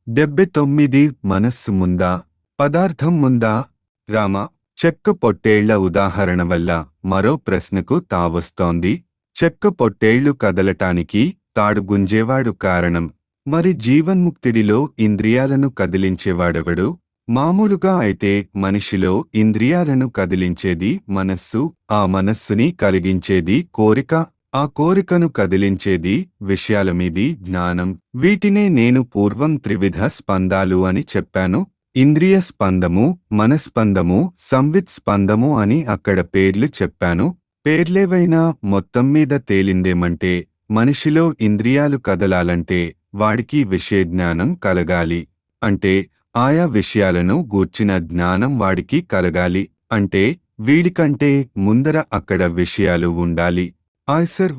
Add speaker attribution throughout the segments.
Speaker 1: డెబ్బె తొమ్మిది మనస్సు ముందా పదార్థం ముందా రామ చెక్క పొట్టేళ్ల ఉదాహరణ వల్ల మరో ప్రశ్నకు తావస్తోంది చెక్క పొట్టేళ్లు కదలటానికి తాడు గుంజేవాడు కారణం మరి జీవన్ముక్తిడిలో ఇంద్రియాలను కదిలించేవాడెవడు మామూలుగా అయితే మనిషిలో ఇంద్రియాలను కదిలించేది మనస్సు ఆ మనస్సుని కలిగించేది కోరిక ఆ కోరికను కదిలించేది విషయాలమీది జ్ఞానం వీటినే నేను పూర్వం త్రివిధ స్పందాలు అని చెప్పాను ఇంద్రియ స్పందము మనస్పందము సంవిత్ స్పందము అని అక్కడ పేర్లు చెప్పాను పేర్లేవైనా మొత్తం మీద తేలిందేమంటే మనిషిలో ఇంద్రియాలు కదలాలంటే వాడికి విషయజ్ఞానం కలగాలి అంటే ఆయా విషయాలను గూర్చిన జ్ఞానం వాడికి కలగాలి అంటే వీడికంటే ముందర అక్కడ విషయాలు ఉండాలి ఆయ్సర్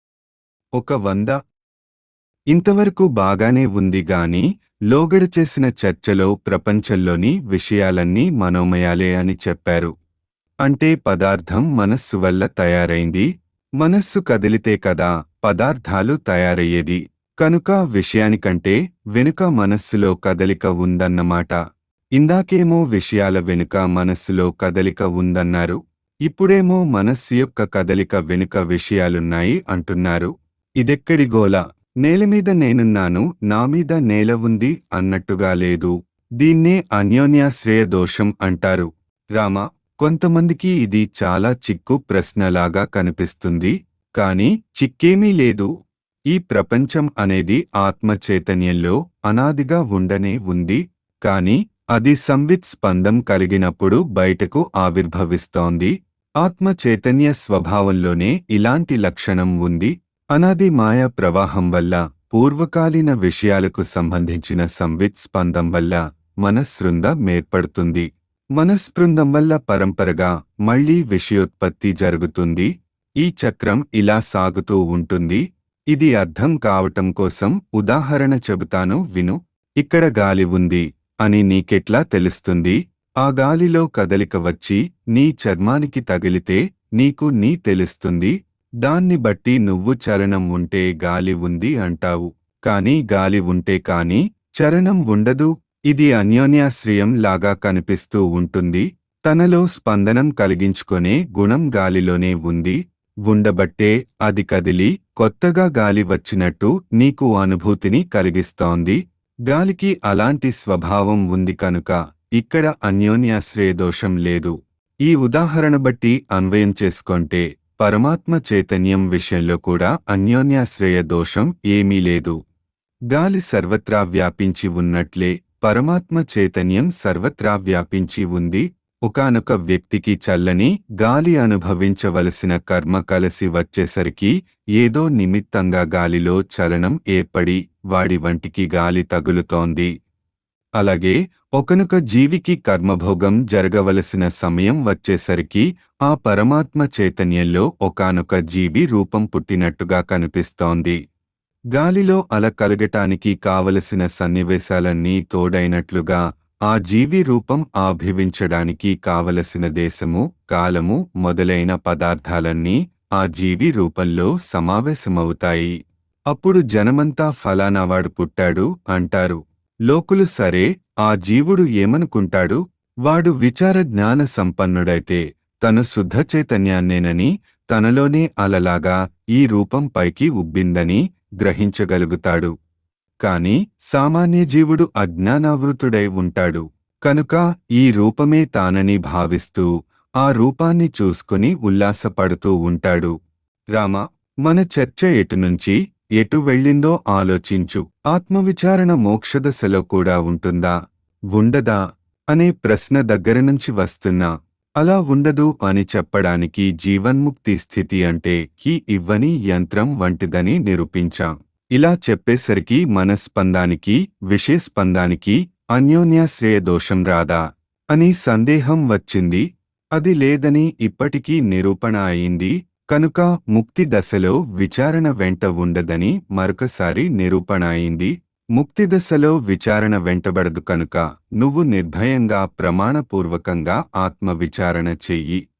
Speaker 1: ఒక వంద ఇంతవరకు బాగానే ఉంది గాని లోగడ చేసిన చర్చలో ప్రపంచంలోని విషయాలన్నీ మనోమయాలే అని చెప్పారు అంటే పదార్థం మనస్సు వల్ల తయారైంది మనస్సు కదిలితే కదా పదార్థాలు తయారయ్యేది కనుక విషయానికంటే వెనుక మనస్సులో కదలిక ఉందన్నమాట ఇందాకేమో విషయాల వెనుక మనస్సులో కదలిక ఉందన్నారు ఇప్పుడేమో మనస్సు యొక్క కదలిక వెనుక విషయాలున్నాయి అంటున్నారు ఇదెక్కడి గోల నేలమీద నేనున్నాను నామీద నేల ఉంది అన్నట్టుగా లేదు దీన్నే అన్యోన్యాశ్రయ దోషం అంటారు రామ కొంతమందికి ఇది చాలా చిక్కు ప్రశ్నలాగా కనిపిస్తుంది కాని చిక్కేమీ లేదు ఈ ప్రపంచం అనేది ఆత్మ చైతన్యంలో అనాదిగా ఉండనే ఉంది కాని అది సంవిత్ స్పందం కలిగినప్పుడు బయటకు ఆవిర్భవిస్తోంది ఆత్మ చైతన్య స్వభావంలోనే ఇలాంటి లక్షణం ఉంది అనాది మాయా ప్రవాహం వల్ల పూర్వకాలీన విషయాలకు సంబంధించిన సంవిత్ స్పందం వల్ల మనస్సృంద మేర్పడుతుంది మనస్పృందం వల్ల పరంపరగా మళ్లీ విషయోత్పత్తి జరుగుతుంది ఈ చక్రం ఇలా సాగుతూ ఉంటుంది ఇది అర్థం కావటం కోసం ఉదాహరణ చెబుతాను విను ఇక్కడ గాలి ఉంది అని నీకెట్లా తెలుస్తుంది ఆ గాలిలో కదలిక వచ్చి నీ చర్మానికి తగిలితే నీకు నీ తెలుస్తుంది దాన్ని బట్టి నువ్వు చలనం ఉంటే గాలి ఉంది అంటావు కాని గాలి ఉంటే కాని చలనం ఉండదు ఇది అన్యోన్యాశ్రయం లాగా కనిపిస్తూ ఉంటుంది తనలో స్పందనం కలిగించుకొనే గుణం గాలిలోనే ఉంది ఉండబట్టే అది కదిలి కొత్తగా గాలి వచ్చినట్టు నీకు అనుభూతిని కలిగిస్తోంది గాలికి అలాంటి స్వభావం ఉంది కనుక ఇక్కడ అన్యోన్యాశ్రయ దోషం లేదు ఈ ఉదాహరణ బట్టి అన్వయం చేసుకొంటే పరమాత్మ చైతన్యం విషయంలో కూడా అన్యోన్యాశ్రయ దోషం ఏమీ లేదు గాలి సర్వత్రా వ్యాపించి ఉన్నట్లే పరమాత్మ చైతన్యం సర్వత్రా వ్యాపించి ఉంది ఒకానొక వ్యక్తికి చల్లని గాలి అనుభవించవలసిన కర్మ కలసి వచ్చేసరికి ఏదో నిమిత్తంగా గాలిలో చలనం ఏర్పడి వాడి వంటికి గాలి తగులుతోంది అలాగే ఒకనొక జీవికి కర్మభోగం జరగవలసిన సమయం వచ్చేసరికి ఆ పరమాత్మ చైతన్యంలో ఒకానొక జీవి రూపం పుట్టినట్టుగా కనిపిస్తోంది గాలిలో అల కలగటానికి కావలసిన సన్నివేశాలన్నీ తోడైనట్లుగా ఆ జీవి రూపం ఆభివించడానికి కావలసిన దేశము కాలము మొదలైన పదార్థాలన్నీ ఆ జీవి రూపంలో సమావేశమవుతాయి అప్పుడు జనమంతా ఫలానావాడు పుట్టాడు అంటారు లోకులు సరే ఆ జీవుడు ఏమనుకుంటాడు వాడు విచార జ్ఞాన సంపన్నుడైతే తను శుద్ధ చైతన్యాన్నేనని తనలోనే అలలాగా ఈ రూపం పైకి ఉబ్బిందని గ్రహించగలుగుతాడు కాని సామాన్య జీవుడు అజ్ఞానావృతుడై ఉంటాడు కనుక ఈ రూపమే తానని భావిస్తూ ఆ రూపాన్ని చూసుకుని ఉల్లాసపడుతూ ఉంటాడు రామ మన చర్చ ఎటునుంచి ఎటు వెళ్ళిందో ఆలోచించు ఆత్మవిచారణ మోక్షదశలో కూడా ఉంటుందా ఉండదా అనే ప్రశ్న దగ్గర నుంచి వస్తున్నా అలా ఉండదు అని చెప్పడానికి జీవన్ముక్తి స్థితి అంటే ఈ ఇవ్వని యంత్రం వంటిదని నిరూపించాం ఇలా చెప్పేసరికి మనస్పందానికి విషయస్పందానికి అన్యోన్యాశ్రయ దోషం రాదా అని సందేహం వచ్చింది అది లేదని ఇప్పటికీ నిరూపణ అయింది కనుక ముక్తి దశలో విచారణ వెంట ఉండదని మరొకసారి నిరూపణ అయింది ముక్తి దశలో విచారణ వెంటబడదు కనుక నువ్వు నిర్భయంగా ప్రమాణపూర్వకంగా ఆత్మ విచారణ చెయ్యి